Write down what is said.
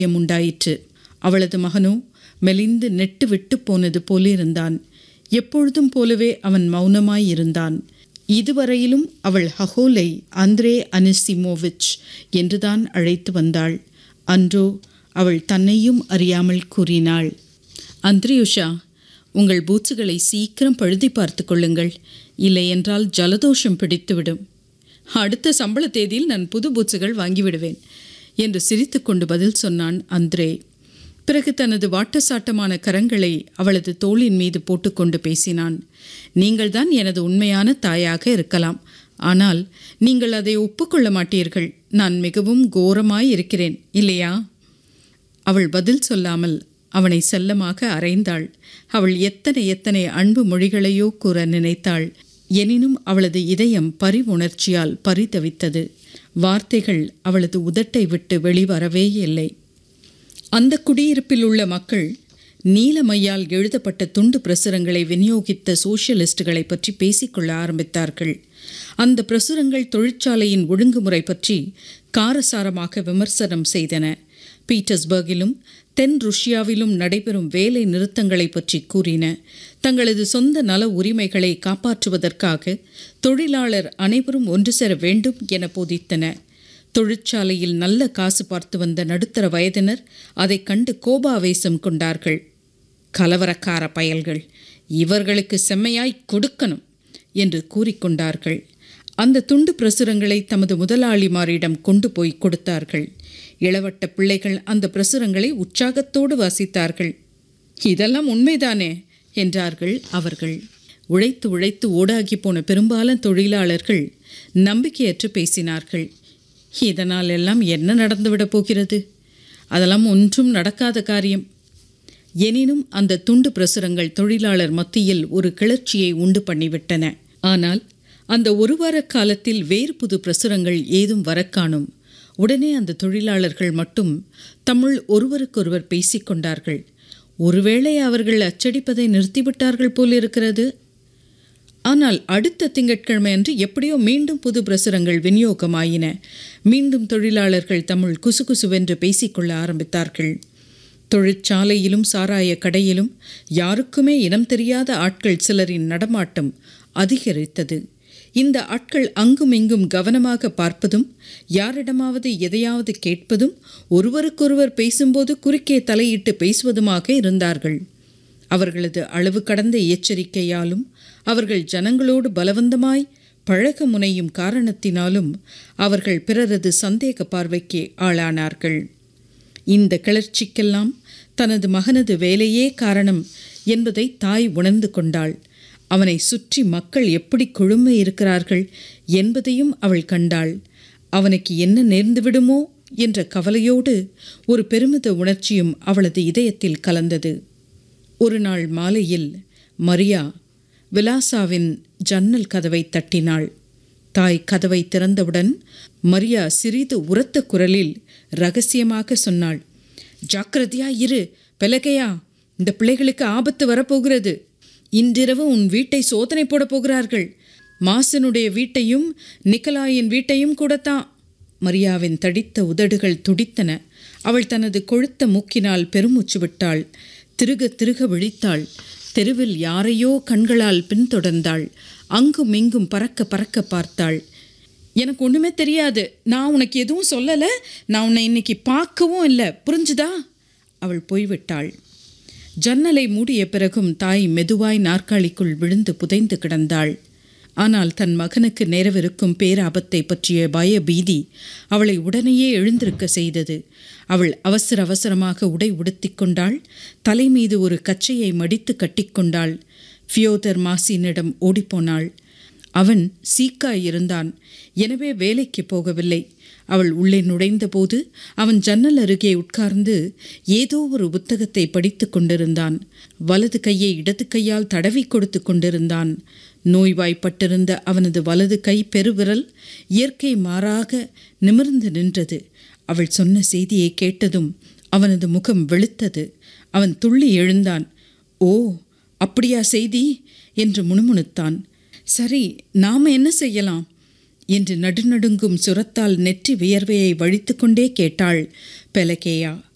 ஐயம் உண்டாயிற்று அவளது மகனோ மெலிந்து நெட்டு விட்டு போனது போலிருந்தான் எப்பொழுதும் போலவே அவன் மௌனமாயிருந்தான் இதுவரையிலும் அவள் ஹகோலை அந்திரே அனிசிமோவிச் என்றுதான் அழைத்து வந்தாள் அன்றோ அவள் தன்னையும் அறியாமல் கூறினாள் அந்திரியுஷா உங்கள் பூச்சுகளை சீக்கிரம் பழுதி பார்த்து கொள்ளுங்கள் இல்லையென்றால் ஜலதோஷம் பிடித்துவிடும் அடுத்த சம்பள தேதியில் நான் புது பூச்சுகள் வாங்கிவிடுவேன் என்று சிரித்துக்கொண்டு பதில் சொன்னான் அந்திரே பிறகு தனது வாட்டசாட்டமான கரங்களை அவளது தோளின் மீது போட்டுக்கொண்டு பேசினான் நீங்கள்தான் எனது உண்மையான தாயாக இருக்கலாம் ஆனால் நீங்கள் அதை ஒப்புக்கொள்ள மாட்டீர்கள் நான் மிகவும் கோரமாய் இருக்கிறேன் இல்லையா அவள் பதில் சொல்லாமல் அவனை செல்லமாக அறைந்தாள் அவள் எத்தனை எத்தனை அன்பு மொழிகளையோ கூற நினைத்தாள் எனினும் அவளது இதயம் பரிவுணர்ச்சியால் பரிதவித்தது வார்த்தைகள் அவளது உதட்டை விட்டு வெளிவரவே இல்லை அந்த குடியிருப்பில் உள்ள மக்கள் நீலமையால் எழுதப்பட்ட துண்டு பிரசுரங்களை விநியோகித்த சோசியலிஸ்டுகளை பற்றி பேசிக்கொள்ள ஆரம்பித்தார்கள் அந்த பிரசுரங்கள் தொழிற்சாலையின் ஒழுங்குமுறை பற்றி காரசாரமாக விமர்சனம் செய்தன பீட்டர்ஸ்பர்கிலும் தென் ருஷ்யாவிலும் நடைபெறும் வேலை நிறுத்தங்களை பற்றி கூறின தங்களது சொந்த நல உரிமைகளை காப்பாற்றுவதற்காக தொழிலாளர் அனைவரும் ஒன்று சேர வேண்டும் என போதித்தன தொழிற்சாலையில் நல்ல காசு பார்த்து வந்த நடுத்தர வயதினர் அதைக் கண்டு கோபாவேசம் கொண்டார்கள் கலவரக்கார பயல்கள் இவர்களுக்கு செம்மையாய் கொடுக்கணும் என்று கூறிக்கொண்டார்கள் அந்த துண்டு பிரசுரங்களை தமது முதலாளிமாரிடம் கொண்டு போய் கொடுத்தார்கள் இளவட்ட பிள்ளைகள் அந்த பிரசுரங்களை உற்சாகத்தோடு வாசித்தார்கள் இதெல்லாம் உண்மைதானே என்றார்கள் அவர்கள் உழைத்து உழைத்து ஓடாகி போன பெரும்பாலும் தொழிலாளர்கள் நம்பிக்கையற்று பேசினார்கள் இதனால் எல்லாம் என்ன நடந்துவிடப் போகிறது அதெல்லாம் ஒன்றும் நடக்காத காரியம் எனினும் அந்த துண்டு பிரசுரங்கள் தொழிலாளர் மத்தியில் ஒரு கிளர்ச்சியை உண்டு பண்ணிவிட்டன ஆனால் அந்த ஒரு வார காலத்தில் வேறு புது பிரசுரங்கள் ஏதும் வரக்காணும் உடனே அந்த தொழிலாளர்கள் மட்டும் தமிழ் ஒருவருக்கொருவர் பேசிக்கொண்டார்கள் ஒருவேளை அவர்கள் அச்சடிப்பதை நிறுத்திவிட்டார்கள் போலிருக்கிறது ஆனால் அடுத்த திங்கட்கிழமை அன்று எப்படியோ மீண்டும் புது பிரசுரங்கள் விநியோகமாயின மீண்டும் தொழிலாளர்கள் தமிழ் குசுகுசுவென்று பேசிக்கொள்ள ஆரம்பித்தார்கள் தொழிற்சாலையிலும் சாராய கடையிலும் யாருக்குமே இனம் தெரியாத ஆட்கள் சிலரின் நடமாட்டம் அதிகரித்தது இந்த ஆட்கள் அங்கும் இங்கும் கவனமாக பார்ப்பதும் யாரிடமாவது எதையாவது கேட்பதும் ஒருவருக்கொருவர் பேசும்போது குறுக்கே தலையிட்டு பேசுவதுமாக இருந்தார்கள் அவர்களது அளவு கடந்த எச்சரிக்கையாலும் அவர்கள் ஜனங்களோடு பலவந்தமாய் பழக முனையும் காரணத்தினாலும் அவர்கள் பிறரது சந்தேக பார்வைக்கு ஆளானார்கள் இந்த கிளர்ச்சிக்கெல்லாம் தனது மகனது வேலையே காரணம் என்பதை தாய் உணர்ந்து கொண்டாள் அவனை சுற்றி மக்கள் எப்படி குழும இருக்கிறார்கள் என்பதையும் அவள் கண்டாள் அவனுக்கு என்ன நேர்ந்துவிடுமோ என்ற கவலையோடு ஒரு பெருமித உணர்ச்சியும் அவளது இதயத்தில் கலந்தது ஒரு நாள் மாலையில் மரியா விலாசாவின் ஜன்னல் கதவை தட்டினாள் தாய் கதவை திறந்தவுடன் மரியா சிறிது உரத்த குரலில் ரகசியமாக சொன்னாள் ஜாக்கிரதையா இரு பெலகையா இந்த பிள்ளைகளுக்கு ஆபத்து வரப்போகிறது இன்றிரவு உன் வீட்டை சோதனை போட போகிறார்கள் மாசனுடைய வீட்டையும் நிக்கலாயின் வீட்டையும் கூடத்தான் மரியாவின் தடித்த உதடுகள் துடித்தன அவள் தனது கொழுத்த மூக்கினால் பெருமூச்சு விட்டாள் திருக திருக விழித்தாள் தெருவில் யாரையோ கண்களால் பின்தொடர்ந்தாள் அங்கும் இங்கும் பறக்க பறக்க பார்த்தாள் எனக்கு ஒன்றுமே தெரியாது நான் உனக்கு எதுவும் சொல்லலை நான் உன்னை இன்னைக்கு பார்க்கவும் இல்லை புரிஞ்சுதா அவள் போய்விட்டாள் ஜன்னலை மூடிய பிறகும் தாய் மெதுவாய் நாற்காலிக்குள் விழுந்து புதைந்து கிடந்தாள் ஆனால் தன் மகனுக்கு நேரவிருக்கும் பேராபத்தை பற்றிய பய பீதி அவளை உடனேயே எழுந்திருக்க செய்தது அவள் அவசர அவசரமாக உடை உடுத்திக் கொண்டாள் தலை மீது ஒரு கச்சையை மடித்து கட்டிக்கொண்டாள் ஃபியோதர் மாசினிடம் ஓடிப்போனாள் அவன் சீக்காய் இருந்தான் எனவே வேலைக்கு போகவில்லை அவள் உள்ளே நுழைந்தபோது அவன் ஜன்னல் அருகே உட்கார்ந்து ஏதோ ஒரு புத்தகத்தை படித்து கொண்டிருந்தான் வலது கையை இடது கையால் தடவி கொடுத்து கொண்டிருந்தான் நோய்வாய்ப்பட்டிருந்த அவனது வலது கை பெருவிரல் இயற்கை மாறாக நிமிர்ந்து நின்றது அவள் சொன்ன செய்தியை கேட்டதும் அவனது முகம் வெளுத்தது அவன் துள்ளி எழுந்தான் ஓ அப்படியா செய்தி என்று முணுமுணுத்தான் சரி நாம என்ன செய்யலாம் என்று நடுநடுங்கும் சுரத்தால் நெற்றி வியர்வையை வழித்து கொண்டே கேட்டாள் பெலகேயா